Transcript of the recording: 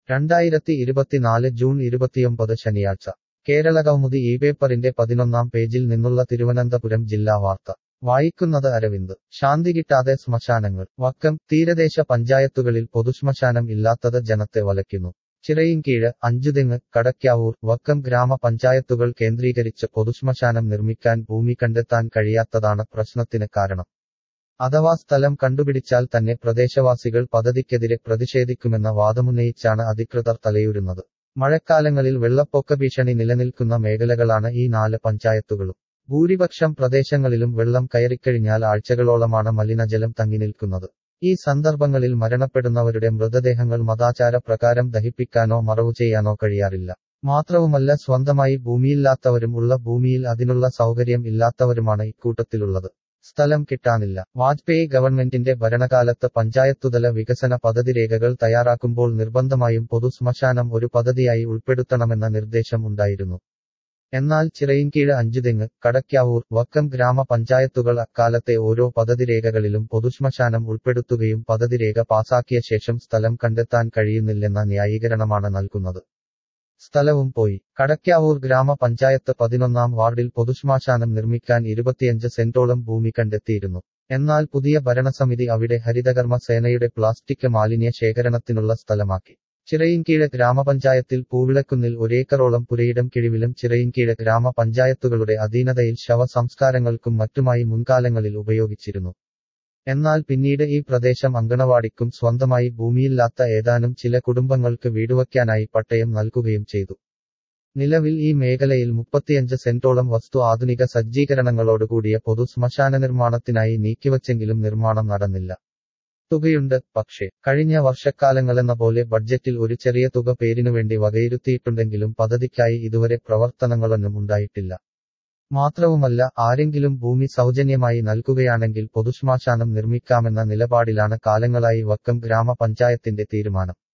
രണ്ടായിരത്തി ഇരുപത്തിനാല് ജൂൺ ഇരുപത്തിയൊമ്പത് ശനിയാഴ്ച കേരളകൗമുദി ഈ പേപ്പറിന്റെ പതിനൊന്നാം പേജിൽ നിന്നുള്ള തിരുവനന്തപുരം ജില്ലാ വാർത്ത വായിക്കുന്നത് അരവിന്ദ് ശാന്തി കിട്ടാതെ ശ്മശാനങ്ങൾ വക്കം തീരദേശ പഞ്ചായത്തുകളിൽ പൊതുശ്മശാനം ഇല്ലാത്തത് ജനത്തെ വലയ്ക്കുന്നു ചിറയിൻകീഴ് അഞ്ചുതെങ്ങ് കടയ്ക്കാവൂർ വക്കം ഗ്രാമപഞ്ചായത്തുകൾ കേന്ദ്രീകരിച്ച് പൊതുശ്മശാനം നിർമ്മിക്കാൻ ഭൂമി കണ്ടെത്താൻ കഴിയാത്തതാണ് പ്രശ്നത്തിന് കാരണം അഥവാ സ്ഥലം കണ്ടുപിടിച്ചാൽ തന്നെ പ്രദേശവാസികൾ പദ്ധതിക്കെതിരെ പ്രതിഷേധിക്കുമെന്ന വാദമുന്നയിച്ചാണ് അധികൃതർ തലയൂരുന്നത് മഴക്കാലങ്ങളിൽ വെള്ളപ്പൊക്ക ഭീഷണി നിലനിൽക്കുന്ന മേഖലകളാണ് ഈ നാല് പഞ്ചായത്തുകളും ഭൂരിപക്ഷം പ്രദേശങ്ങളിലും വെള്ളം കയറിക്കഴിഞ്ഞാൽ ആഴ്ചകളോളമാണ് മലിനജലം തങ്ങിനിൽക്കുന്നത് ഈ സന്ദർഭങ്ങളിൽ മരണപ്പെടുന്നവരുടെ മൃതദേഹങ്ങൾ മതാചാര പ്രകാരം ദഹിപ്പിക്കാനോ മറവു ചെയ്യാനോ കഴിയാറില്ല മാത്രവുമല്ല സ്വന്തമായി ഭൂമിയില്ലാത്തവരും ഉള്ള ഭൂമിയിൽ അതിനുള്ള സൗകര്യം ഇല്ലാത്തവരുമാണ് ഇക്കൂട്ടത്തിലുള്ളത് സ്ഥലം കിട്ടാനില്ല വാജ്പേയി ഗവൺമെന്റിന്റെ ഭരണകാലത്ത് പഞ്ചായത്തുതല വികസന പദ്ധതി രേഖകൾ തയ്യാറാക്കുമ്പോൾ നിർബന്ധമായും പൊതു ശ്മശാനം ഒരു പദ്ധതിയായി ഉൾപ്പെടുത്തണമെന്ന നിർദ്ദേശം ഉണ്ടായിരുന്നു എന്നാൽ ചിറയിൻകീഴ് അഞ്ചുതെങ്ങ് കടയ്ക്കാവൂർ വക്കം ഗ്രാമപഞ്ചായത്തുകൾ അക്കാലത്തെ ഓരോ പദ്ധതി രേഖകളിലും പൊതുശ്മശാനം ഉൾപ്പെടുത്തുകയും പദ്ധതി രേഖ പാസാക്കിയ ശേഷം സ്ഥലം കണ്ടെത്താൻ കഴിയുന്നില്ലെന്ന ന്യായീകരണമാണ് നൽകുന്നത് സ്ഥലവും പോയി കടയ്ക്കാവൂർ ഗ്രാമപഞ്ചായത്ത് പതിനൊന്നാം വാർഡിൽ പൊതുശ്മശാനം നിർമ്മിക്കാൻ ഇരുപത്തിയഞ്ച് സെന്റോളം ഭൂമി കണ്ടെത്തിയിരുന്നു എന്നാൽ പുതിയ ഭരണസമിതി അവിടെ ഹരിതകർമ്മ സേനയുടെ പ്ലാസ്റ്റിക് മാലിന്യ ശേഖരണത്തിനുള്ള സ്ഥലമാക്കി ചിറയിൻകീഴ് ഗ്രാമപഞ്ചായത്തിൽ പൂവിളക്കുന്നിൽ ഒരേക്കറോളം പുരയിടം കിഴിവിലും ചിറയിൻകീഴ് ഗ്രാമപഞ്ചായത്തുകളുടെ അധീനതയിൽ ശവ സംസ്കാരങ്ങൾക്കും മറ്റുമായി മുൻകാലങ്ങളിൽ ഉപയോഗിച്ചിരുന്നു എന്നാൽ പിന്നീട് ഈ പ്രദേശം അങ്കണവാടിക്കും സ്വന്തമായി ഭൂമിയില്ലാത്ത ഏതാനും ചില കുടുംബങ്ങൾക്ക് വീടുവയ്ക്കാനായി പട്ടയം നൽകുകയും ചെയ്തു നിലവിൽ ഈ മേഖലയിൽ മുപ്പത്തിയഞ്ച് സെന്റോളം വസ്തു ആധുനിക സജ്ജീകരണങ്ങളോടുകൂടിയ പൊതു ശ്മശാന നിർമ്മാണത്തിനായി നീക്കിവച്ചെങ്കിലും നിർമ്മാണം നടന്നില്ല തുകയുണ്ട് പക്ഷേ കഴിഞ്ഞ വർഷക്കാലങ്ങളെന്ന പോലെ ബഡ്ജറ്റിൽ ഒരു ചെറിയ തുക പേരിനുവേണ്ടി വകയിരുത്തിയിട്ടുണ്ടെങ്കിലും പദ്ധതിക്കായി ഇതുവരെ പ്രവർത്തനങ്ങളൊന്നും ഉണ്ടായിട്ടില്ല മാത്രവുമല്ല ആരെങ്കിലും ഭൂമി സൗജന്യമായി നൽകുകയാണെങ്കിൽ പൊതുശ്മശാനം നിർമ്മിക്കാമെന്ന നിലപാടിലാണ് കാലങ്ങളായി വക്കം ഗ്രാമപഞ്ചായത്തിന്റെ തീരുമാനം